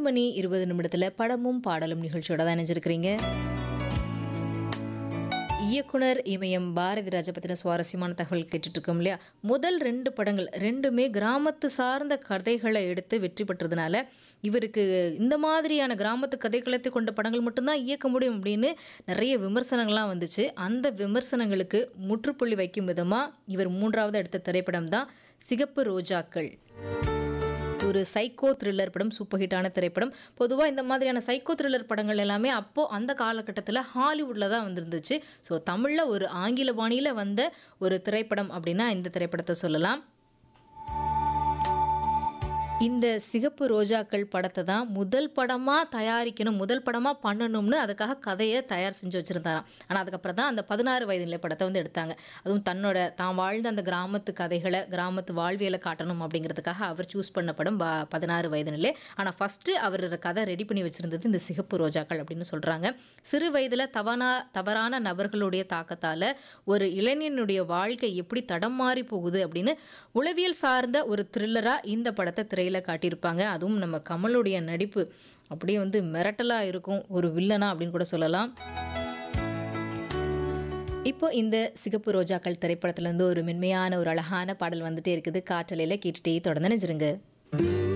மணி இருபது நிமிடத்தில் படமும் பாடலும் நிகழ்ச்சியோட தான் இணைஞ்சிருக்கிறீங்க இயக்குனர் இமயம் பாரதி ராஜா பற்றின சுவாரஸ்யமான தகவல் கேட்டுட்டு இருக்கோம் இல்லையா முதல் ரெண்டு படங்கள் ரெண்டுமே கிராமத்து சார்ந்த கதைகளை எடுத்து வெற்றி பெற்றதுனால இவருக்கு இந்த மாதிரியான கிராமத்து கதைக்களத்தை கொண்ட படங்கள் மட்டும்தான் இயக்க முடியும் அப்படின்னு நிறைய விமர்சனங்கள்லாம் வந்துச்சு அந்த விமர்சனங்களுக்கு முற்றுப்புள்ளி வைக்கும் விதமாக இவர் மூன்றாவது எடுத்த திரைப்படம் தான் சிகப்பு ரோஜாக்கள் ஒரு சைக்கோ த்ரில்லர் படம் சூப்பர் ஹிட்டான திரைப்படம் பொதுவாக இந்த மாதிரியான சைக்கோ த்ரில்லர் படங்கள் எல்லாமே அப்போது அந்த காலகட்டத்தில் ஹாலிவுட்டில் தான் வந்திருந்துச்சு ஸோ தமிழில் ஒரு ஆங்கில பாணியில் வந்த ஒரு திரைப்படம் அப்படின்னா இந்த திரைப்படத்தை சொல்லலாம் இந்த சிகப்பு ரோஜாக்கள் படத்தை தான் முதல் படமாக தயாரிக்கணும் முதல் படமாக பண்ணணும்னு அதுக்காக கதையை தயார் செஞ்சு வச்சுருந்தாராம் ஆனால் அதுக்கப்புறம் தான் அந்த பதினாறு வயது நிலை படத்தை வந்து எடுத்தாங்க அதுவும் தன்னோட தான் வாழ்ந்த அந்த கிராமத்து கதைகளை கிராமத்து வாழ்வியலை காட்டணும் அப்படிங்கிறதுக்காக அவர் சூஸ் பண்ண படம் ப பதினாறு வயது நிலை ஆனால் ஃபஸ்ட்டு அவர் கதை ரெடி பண்ணி வச்சுருந்தது இந்த சிகப்பு ரோஜாக்கள் அப்படின்னு சொல்கிறாங்க சிறு வயதில் தவனா தவறான நபர்களுடைய தாக்கத்தால் ஒரு இளைஞனுடைய வாழ்க்கை எப்படி தடம் மாறி போகுது அப்படின்னு உளவியல் சார்ந்த ஒரு த்ரில்லராக இந்த படத்தை திரையில் காட்டியிருப்பாங்க அதுவும் நம்ம கமலுடைய நடிப்பு அப்படியே வந்து மிரட்டலாக இருக்கும் ஒரு வில்லனா அப்படின்னு கூட சொல்லலாம் இப்போ இந்த சிகப்பு ரோஜாக்கள் திரைப்படத்துலேருந்து ஒரு மென்மையான ஒரு அழகான பாடல் வந்துட்டே இருக்குது காற்றலையில் கேட்டுட்டே தொடர்ந்து நினைச்சிருங்க